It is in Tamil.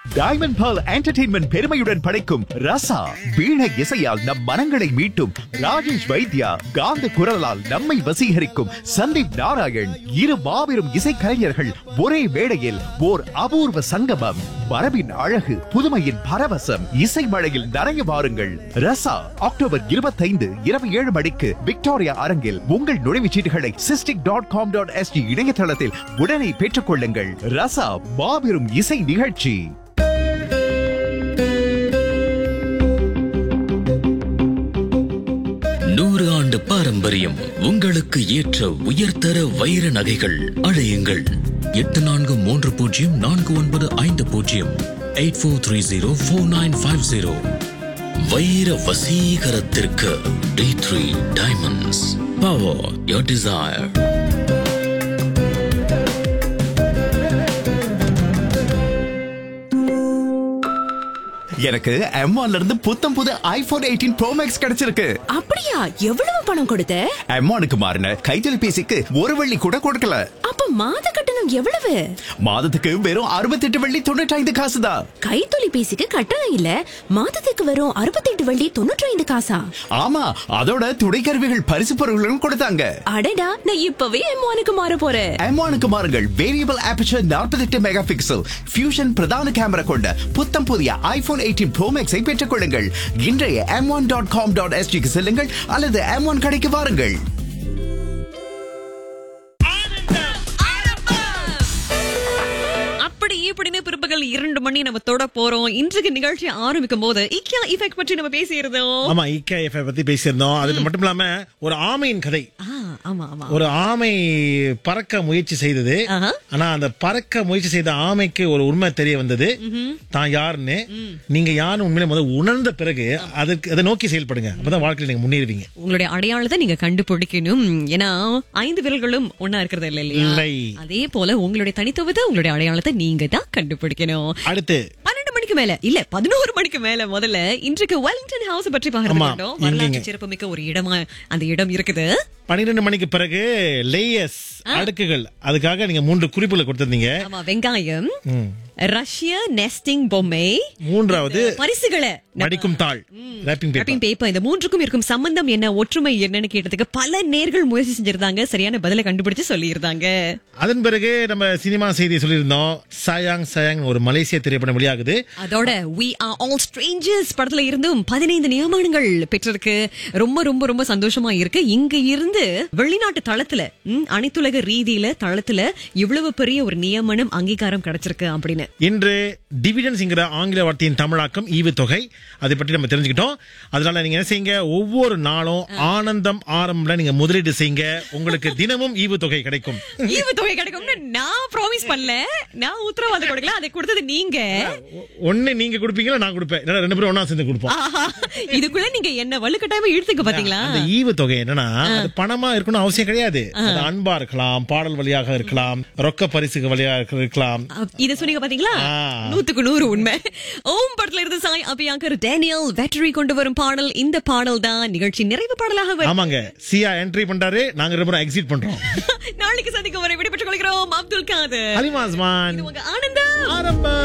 டைமண்ட் Pearl என்டர்டெயின்மெண்ட் பெருமையுடன் படைக்கும் ரசா வீணை இசையால் நம் மனங்களை மீட்டும் ராஜேஷ் வைத்யா காந்த குரலால் நம்மை வசீகரிக்கும் சந்தீப் நாராயண் இரு மாபெரும் இசைக்கலைஞர்கள் ஒரே மேடையில் ஓர் அபூர்வ சங்கமம் மரபின் அழகு புதுமையின் பரவசம் இசை மழையில் நனைய வாருங்கள் ரசா அக்டோபர் இருபத்தைந்து இரவு ஏழு மணிக்கு விக்டோரியா அரங்கில் உங்கள் நுழைவுச்சீட்டுகளை Sistic dot com dot SG இணையதளத்தில் உடனே பெற்றுக் கொள்ளுங்கள் ரசா மாபெரும் இசை நிகழ்ச்சி நூறு ஆண்டு பாரம்பரியம் உங்களுக்கு ஏற்ற உயர்தர வைர நகைகள் அழையுங்கள் எட்டு நான்கு மூன்று பூஜ்ஜியம் நான்கு ஒன்பது ஐந்து பூஜ்ஜியம் eight four three zero four nine five zero வைர வசீகரத்திற்கு T three diamonds power your desire எனக்கு M1ல இருந்து புத்தம் புது ஐபோன் எயிட்டீன் ப்ரோ மேக்ஸ் கிடைச்சிருக்கு அப்படியா எவ்வளவு பணம் கொடுத்த M1க்கு மாறின கைத்தொலைபேசிக்கு ஒரு வெள்ளி கூட கொடுக்கல அப்ப மாத கட்டணம் எவ்வளவு மாதத்துக்கு வெறும் அறுபத்தெட்டு வெள்ளி தொண்ணூற்றி ஐந்து காசு தான் கைத்தொலைபேசிக்கு கட்டணம் இல்ல மாதத்துக்கு வரும் அறுபத்தெட்டு வள்ளி தொண்ணூற்றி ஐந்து காசா ஆமா அதோட துணை கருவிகள் பரிசு பொருள்களும் கொடுத்தாங்க அடடா நான் இப்பவே எம்மானுக்கு மாற போறேன் M1க்கு மாறுங்கள் variable aperture 48 mega pixel fusion பிரதான கேமரா கொண்ட புத்தம் புதிய ஐபோன் எயிட்டீன் ப்ரோ மேக்ஸை பெற்றுக் கொள்ளுங்கள் இன்றைய M one dot com dot எஸ்டிக்கு செல்லுங்கள் அல்லது எம் ஒன் கடைக்கு வாருங்கள் அப்படி இப்படின்னு பிற்பகல் இரண்டு மணி நம்ம தொட போறோம் இன்றைக்கு நிகழ்ச்சி ஆரம்பிக்கும் போது இக்கியா இஃபெக்ட் பற்றி நம்ம பேசியிருந்தோம் ஆமா இகேஎஃப் பத்தி பேசியிருந்தோம் அது மட்டும் இல்லாம ஒரு ஆமையின் கதை ஆ, ஆமா ஆமா ஒரு ஆமை பறக்க முயற்சி செய்தது ஆஹா. ஆனா அந்த பறக்க முயற்சி செய்த ஆமைக்கு ஒரு உண்மை தெரிய வந்தது தான் யாருன்னு நீங்க யாருன்னு உண்மையிலே முதல்ல உணர்ந்த பிறகு அதுக்கு அதை நோக்கி செயல்படுங்க அப்பதான் வாழ்க்கையில நீங்க முன்னேறுவீங்க உங்களுடைய அடையாளத்தை நீங்க கண்டுபிடிக்கணும் ஏன்னா ஐந்து விரல்களும் ஒன்னா இருக்கிறது இல்ல இல்லையா இல்லை. அதே போல உங்களுடைய தனித்துவத்தை உங்களுடைய அடையாளத்தை நீங்க தான் கண்டுபிடிக்கணும் அடுத்து பன்னெண்டு மணிக்கு மேல இல்ல பதினோரு மணிக்கு மேல முதல்ல இன்றைக்கு வெலிங்டன் ஹவுஸ் பற்றி ஆமா, பாக்கிறோம் வரலாற்று எங்கெங்க? சிறப்புமிக்க ஒரு இடமா அந்த இடம் இருக்குது பன்னிரெண்டு மணிக்கு பிறகு லேயர்ஸ் அடுக்குகள் அதுக்காக நீங்க மூன்று குறிப்புகளை கொடுத்திருந்தீங்க ஆமா வெங்காயம் ரஷ்ய நெஸ்டிங் பொம்மை மூன்றாவது இந்த பரிசுகளை நம்ம- மடிக்கும் தாள் ரேப்பிங் wrapping பேப்பர் paper இந்த மூன்றுக்கும் இருக்கும் சம்பந்தம் என்ன ஒற்றுமை என்னன்னு கேட்டதுக்கு பல நேர்கள் முயற்சி செஞ்சிருந்தாங்க சரியான பதிலை கண்டுபிடிச்சு சொல்லியிருந்தாங்க அதன் பிறகு நம்ம சினிமா செய்தி சொல்லியிருந்தோம் சயாங் சயாங் ஒரு மலேசிய திரைப்படம் வெளியாகுது அதோட we are all strangers படத்துல இருந்தும் பதினைந்து நியமனங்கள் பெற்றிருக்கு ரொம்ப ரொம்ப ரொம்ப சந்தோஷமா இருக்கு இங்க இருந்து வெளிநாட்டு தளத்துல ம், அனைத்துலக ரீதியில தளத்துல இவ்வளவு பெரிய ஒரு நியமனம் அங்கீகாரம் கிடைச்சிருக்கு அப்படின்னு இன்று டிவிடன்ஸ்ங்கிற ஆங்கில வார்த்தையின் தமிழாக்கம் ஈவு தொகை அதை பற்றி நம்ம தெரிஞ்சுக்கிட்டோம் அதனால நீங்க என்ன செய்யுங்க ஒவ்வொரு நாளும் ஆனந்தம் ஆரம்பம்ல நீங்க முதலீடு செய்யுங்க உங்களுக்கு தினமும் ஈவு தொகை கிடைக்கும் ஈவு தொகை கிடைக்கும்னு நான் ப்ராமிஸ் பண்ணல நான் உத்தரவாதம் கொடுக்கல அதை கொடுத்தது நீங்க ஒ- ஒண்ணு நீங்க கொடுப்பீங்களா நான் கொடுப்பேன் இல்லைன்னா ரெண்டு பேரும் ஒண்ணா சேர்ந்து கொடுப்போம் ஆஹா, இதுக்குள்ள நீங்க என்ன வலுக்கட்டாயமா இழுத்துக்க பாத்தீங்களா அந்த ஈவு தொகை என்னன்னா அது பணமா இருக்கணும் அவசியம் கிடையாது அது அன்பா இருக்கலாம் பாடல் வழியாக இருக்கலாம் ரொக்க பரிசுக்கு வழியாக இருக்கலாம் அப்- இத சொன்னீங்க பாத்தீங்களா ஆ. நூத்துக்கு நூறு உண்மை ஓம் படத்துல இருந்து சாய் அபியாங்கர் டேனியல் வெட்டரி கொண்டு வரும் பாடல் இந்த பாடல் தான் நிகழ்ச்சி நிறைவு பாடலாக வரும். ஆமாங்க சியா என்ட்ரி பண்றாரு நாங்க ரெண்டு பேரும் எக்ஸிட் பண்றோம் நாளைக்கு சந்திக்கும் வரை விடைபெற்றுக் கொள்கிறோம் அப்துல் காதர் அலிமாஸ்மான் இது உங்க ஆனந்தம் ஆரம்பம்